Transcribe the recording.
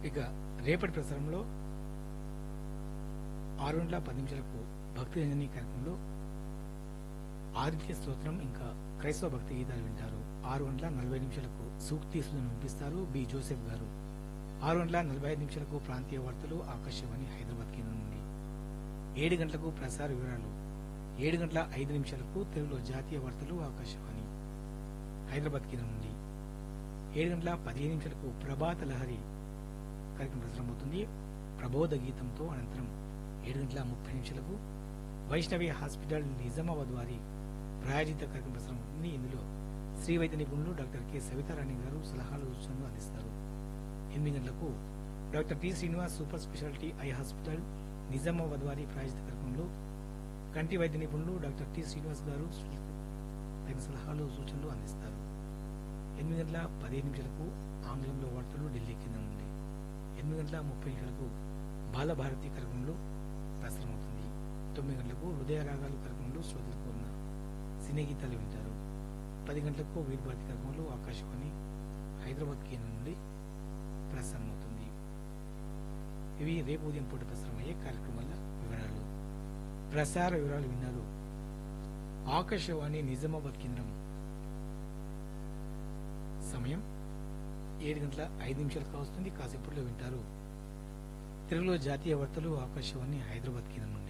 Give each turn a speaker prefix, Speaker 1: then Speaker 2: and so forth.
Speaker 1: ఇక రేపటి ప్రసారంలో ఆరు గంటల పది నిమిషాలకు భక్తి రంజని కార్యక్రమంలో ఆదిత్య స్తోత్రం ఇంకా క్రైస్తవ భక్తి గీతాలు వింటారు ఆరు గంటల నలభై నిమిషాలకు సూక్తి సుధను వినిపిస్తారు బి జోసెఫ్ గారు ఆరు గంటల నలభై ఐదు నిమిషాలకు ప్రాంతీయ వార్తలు ఆకాశవాణి హైదరాబాద్ కేంద్రం నుండి ఏడు గంటలకు ప్రసార వివరాలు ఏడు గంటల ఐదు నిమిషాలకు తెలుగులో జాతీయ వార్తలు ఆకాశవాణి హైదరాబాద్ కేంద్రం నుండి ఏడు గంటల పదిహేను నిమిషాలకు ప్రభాత లహరి కార్యక్రమం ప్రసారమవుతుంది ప్రబోధ గీతంతో అనంతరం ఏడు గంటల ముప్పై నిమిషాలకు వైష్ణవి హాస్పిటల్ నిజామాబాద్ వారి ప్రాయోజిత కార్యక్రమం ప్రసారమవుతుంది ఇందులో శ్రీ వైద్య నిపుణులు డాక్టర్ కె సవితారాణి గారు సలహాలు సూచనలు అందిస్తారు ఎనిమిది గంటలకు doctor T Srinivas super speciality I hospital Nizamabad వారి ప్రాయోజిత కార్యక్రమంలో కంటి వైద్య నిపుణులు డాక్టర్ టి శ్రీనివాస్ గారు తగిన సలహాలు సూచనలు అందిస్తారు ఎనిమిది గంటల పదిహేను నిమిషాలకు ఆంగ్లంలో వార్తలు ఢిల్లీ కేంద్రం నుండి ఎనిమిది గంటల ముప్పై నిమిషాలకు బాలభారతి కార్యక్రమంలో ప్రసారమవుతుంది తొమ్మిది గంటలకు హృదయ రాగాలు కార్యక్రమంలో శ్రోతలకు ఉన్న సినీ గీతాలు వింటారు పది గంటలకు వీరభారతి కార్యక్రమంలో ఆకాశవాణి హైదరాబాద్ కేంద్రం నుండి ప్రసారమవుతుంది ఇవి రేపు ఉదయం పూట ప్రసారమయ్యే కార్యక్రమాల వివరాలు ప్రసార వివరాలు విన్నారు ఆకాశవాణి నిజామాబాద్ కేంద్రం సమయం ఏడు గంటల ఐదు నిమిషాలకు వస్తుంది కాసేపట్లో వింటారు తెలుగులో జాతీయ వార్తలు ఆకాశవాణి హైదరాబాద్ కేంద్రం నుండి